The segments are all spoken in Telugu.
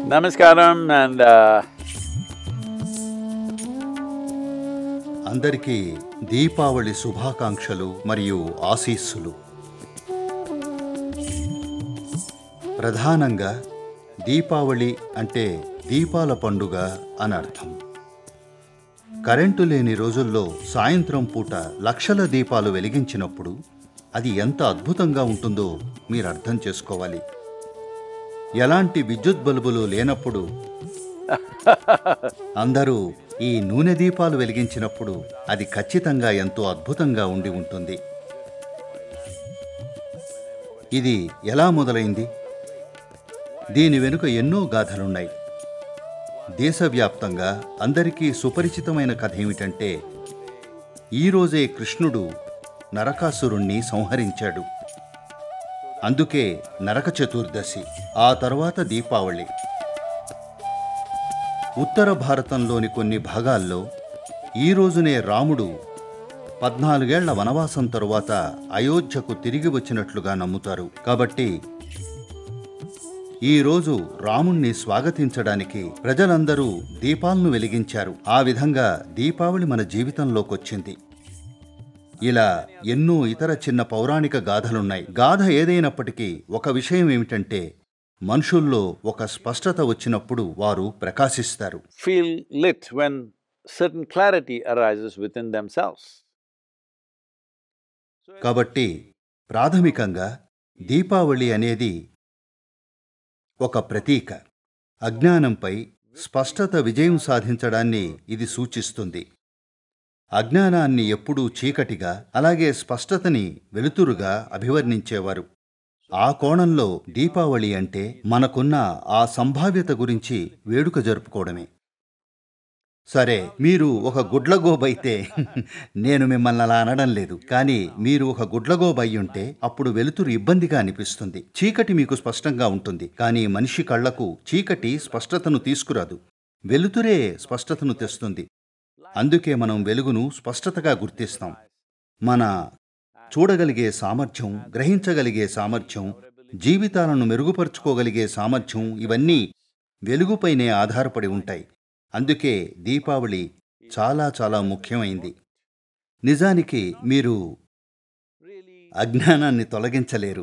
Namaskaram and uh, అందరికీ దీపావళి శుభాకాంక్షలు మరియు ఆశీస్సులు ప్రధానంగా దీపావళి అంటే దీపాల పండుగ అని అర్థం కరెంటు లేని రోజుల్లో సాయంత్రం పూట లక్షల దీపాలు వెలిగించినప్పుడు అది ఎంత అద్భుతంగా ఉంటుందో మీరు అర్థం చేసుకోవాలి ఎలాంటి విద్యుత్ బల్బులు లేనప్పుడు అందరూ ఈ నూనె దీపాలు వెలిగించినప్పుడు అది ఖచ్చితంగా ఎంతో అద్భుతంగా ఉండి ఉంటుంది ఇది ఎలా మొదలైంది దీని వెనుక ఎన్నో గాథలున్నాయి దేశవ్యాప్తంగా అందరికీ సుపరిచితమైన కథ ఏమిటంటే ఈరోజే కృష్ణుడు నరకాసురుణ్ణి సంహరించాడు అందుకే నరక చతుర్దశి ఆ తర్వాత దీపావళి ఉత్తర భారతంలోని కొన్ని భాగాల్లో ఈ రోజునే రాముడు పద్నాలుగేళ్ల వనవాసం తరువాత అయోధ్యకు తిరిగి వచ్చినట్లుగా నమ్ముతారు కాబట్టి ఈ రోజు రాముణ్ణి స్వాగతించడానికి ప్రజలందరూ దీపాలను వెలిగించారు ఆ విధంగా దీపావళి మన జీవితంలోకొచ్చింది ఇలా ఎన్నో ఇతర చిన్న పౌరాణిక గాథలున్నాయి గాథ ఏదైనప్పటికీ ఒక విషయం ఏమిటంటే మనుషుల్లో ఒక స్పష్టత వచ్చినప్పుడు వారు ప్రకాశిస్తారు feel lit when certain clarity arises within themselves. కాబట్టి ప్రాథమికంగా దీపావళి అనేది ఒక ప్రతీక అజ్ఞానంపై స్పష్టత విజయం సాధించడాన్ని ఇది సూచిస్తుంది అజ్ఞానాన్ని ఎప్పుడూ చీకటిగా అలాగే స్పష్టతని వెలుతురుగా అభివర్ణించేవారు ఆ కోణంలో దీపావళి అంటే మనకున్న ఆ సంభావ్యత గురించి వేడుక జరుపుకోవడమే సరే మీరు ఒక గుడ్లగోబైతే నేను మిమ్మల్ని అలా అనడం లేదు కానీ మీరు ఒక గుడ్లగోబ అయ్యుంటే అప్పుడు వెలుతురు ఇబ్బందిగా అనిపిస్తుంది చీకటి మీకు స్పష్టంగా ఉంటుంది కానీ మనిషి కళ్ళకు చీకటి స్పష్టతను తీసుకురాదు వెలుతురే స్పష్టతను తెస్తుంది అందుకే మనం వెలుగును స్పష్టతగా గుర్తిస్తాం మన చూడగలిగే సామర్థ్యం గ్రహించగలిగే సామర్థ్యం జీవితాలను మెరుగుపరుచుకోగలిగే సామర్థ్యం ఇవన్నీ వెలుగుపైనే ఆధారపడి ఉంటాయి అందుకే దీపావళి చాలా చాలా ముఖ్యమైంది నిజానికి మీరు అజ్ఞానాన్ని తొలగించలేరు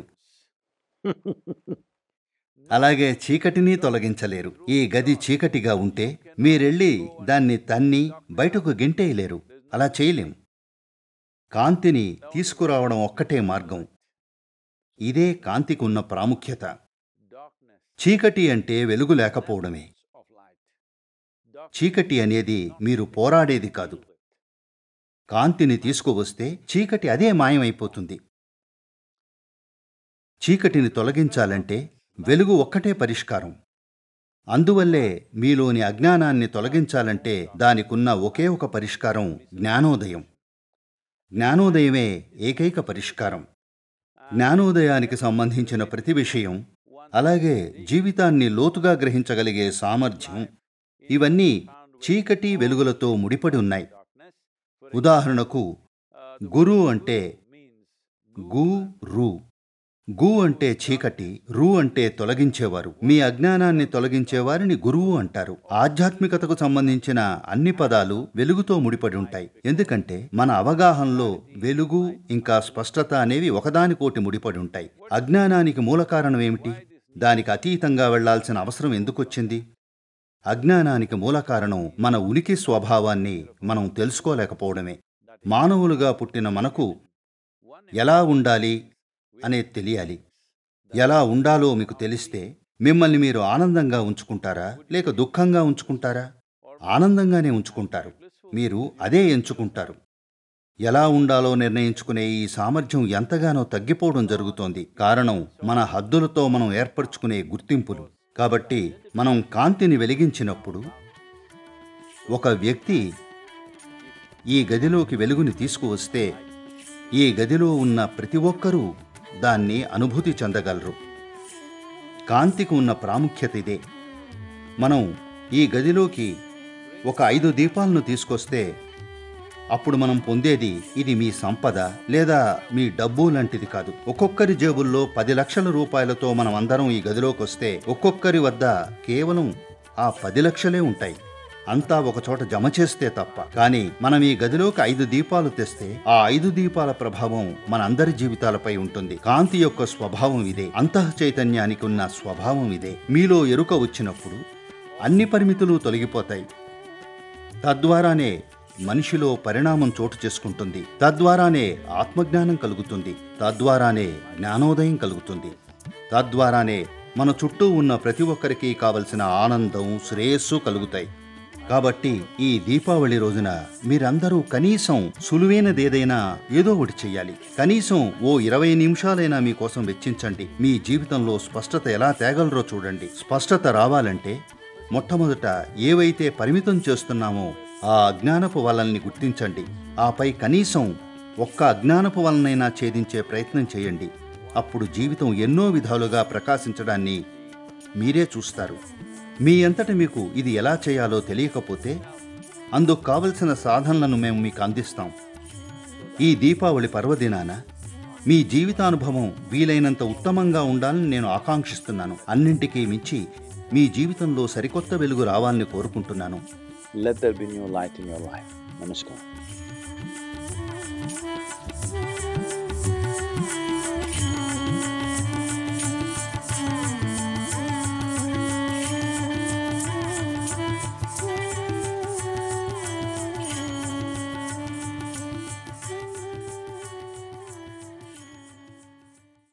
అలాగే చీకటిని తొలగించలేరు ఈ గది చీకటిగా ఉంటే మీరెళ్ళి దాన్ని తన్ని బయటకు గెంటేయలేరు అలా చేయలేం కాంతిని తీసుకురావడం ఒక్కటే మార్గం ఇదే కాంతికి ఉన్న ప్రాముఖ్యత చీకటి అంటే వెలుగు లేకపోవడమే చీకటి అనేది మీరు పోరాడేది కాదు కాంతిని తీసుకువస్తే చీకటి అదే మాయమైపోతుంది చీకటిని తొలగించాలంటే వెలుగు ఒక్కటే పరిష్కారం అందువల్లే మీలోని అజ్ఞానాన్ని తొలగించాలంటే దానికున్న ఒకే ఒక పరిష్కారం జ్ఞానోదయం జ్ఞానోదయమే ఏకైక పరిష్కారం జ్ఞానోదయానికి సంబంధించిన ప్రతి విషయం అలాగే జీవితాన్ని లోతుగా గ్రహించగలిగే సామర్థ్యం ఇవన్నీ చీకటి వెలుగులతో ముడిపడి ఉన్నాయి ఉదాహరణకు గురు అంటే గు రు గు అంటే చీకటి రు అంటే తొలగించేవారు మీ అజ్ఞానాన్ని తొలగించేవారిని గురువు అంటారు ఆధ్యాత్మికతకు సంబంధించిన అన్ని పదాలు వెలుగుతో ముడిపడి ఉంటాయి ఎందుకంటే మన అవగాహనలో వెలుగు ఇంకా స్పష్టత అనేవి ఒకదానికోటి ముడిపడి ఉంటాయి అజ్ఞానానికి మూల కారణం ఏమిటి దానికి అతీతంగా వెళ్లాల్సిన అవసరం ఎందుకొచ్చింది అజ్ఞానానికి మూల కారణం మన ఉనికి స్వభావాన్ని మనం తెలుసుకోలేకపోవడమే మానవులుగా పుట్టిన మనకు ఎలా ఉండాలి అనేది తెలియాలి ఎలా ఉండాలో మీకు తెలిస్తే మిమ్మల్ని మీరు ఆనందంగా ఉంచుకుంటారా లేక దుఃఖంగా ఉంచుకుంటారా ఆనందంగానే ఉంచుకుంటారు మీరు అదే ఎంచుకుంటారు ఎలా ఉండాలో నిర్ణయించుకునే ఈ సామర్థ్యం ఎంతగానో తగ్గిపోవడం జరుగుతోంది కారణం మన హద్దులతో మనం ఏర్పరచుకునే గుర్తింపులు కాబట్టి మనం కాంతిని వెలిగించినప్పుడు ఒక వ్యక్తి ఈ గదిలోకి వెలుగుని తీసుకువస్తే ఈ గదిలో ఉన్న ప్రతి ఒక్కరూ దాన్ని అనుభూతి చెందగలరు కాంతికి ఉన్న ప్రాముఖ్యత ఇదే మనం ఈ గదిలోకి ఒక ఐదు దీపాలను తీసుకొస్తే అప్పుడు మనం పొందేది ఇది మీ సంపద లేదా మీ డబ్బు లాంటిది కాదు ఒక్కొక్కరి జేబుల్లో పది లక్షల రూపాయలతో మనం అందరం ఈ గదిలోకి వస్తే ఒక్కొక్కరి వద్ద కేవలం ఆ పది లక్షలే ఉంటాయి అంతా ఒకచోట జమ చేస్తే తప్ప కానీ మనం ఈ గదిలోకి ఐదు దీపాలు తెస్తే ఆ ఐదు దీపాల ప్రభావం మనందరి జీవితాలపై ఉంటుంది కాంతి యొక్క స్వభావం ఇదే అంతః చైతన్యానికి ఉన్న స్వభావం ఇదే మీలో ఎరుక వచ్చినప్పుడు అన్ని పరిమితులు తొలగిపోతాయి తద్వారానే మనిషిలో పరిణామం చోటు చేసుకుంటుంది తద్వారానే ఆత్మజ్ఞానం కలుగుతుంది తద్వారానే జ్ఞానోదయం కలుగుతుంది తద్వారానే మన చుట్టూ ఉన్న ప్రతి ఒక్కరికి కావలసిన ఆనందం శ్రేయస్సు కలుగుతాయి కాబట్టి ఈ దీపావళి రోజున మీరందరూ కనీసం సులువైనదేదైనా ఏదో ఒకటి చెయ్యాలి కనీసం ఓ ఇరవై నిమిషాలైనా మీకోసం వెచ్చించండి మీ జీవితంలో స్పష్టత ఎలా తేగలరో చూడండి స్పష్టత రావాలంటే మొట్టమొదట ఏవైతే పరిమితం చేస్తున్నామో ఆ అజ్ఞానపు వలల్ని గుర్తించండి ఆపై కనీసం ఒక్క అజ్ఞానపు వలనైనా ఛేదించే ప్రయత్నం చేయండి అప్పుడు జీవితం ఎన్నో విధాలుగా ప్రకాశించడాన్ని మీరే చూస్తారు మీ అంతట మీకు ఇది ఎలా చేయాలో తెలియకపోతే అందుకు కావలసిన సాధనలను మేము మీకు అందిస్తాం ఈ దీపావళి పర్వదినాన మీ జీవితానుభవం వీలైనంత ఉత్తమంగా ఉండాలని నేను ఆకాంక్షిస్తున్నాను అన్నింటికీ మించి మీ జీవితంలో సరికొత్త వెలుగు రావాలని కోరుకుంటున్నాను Let there be new light in your life. Namaskar.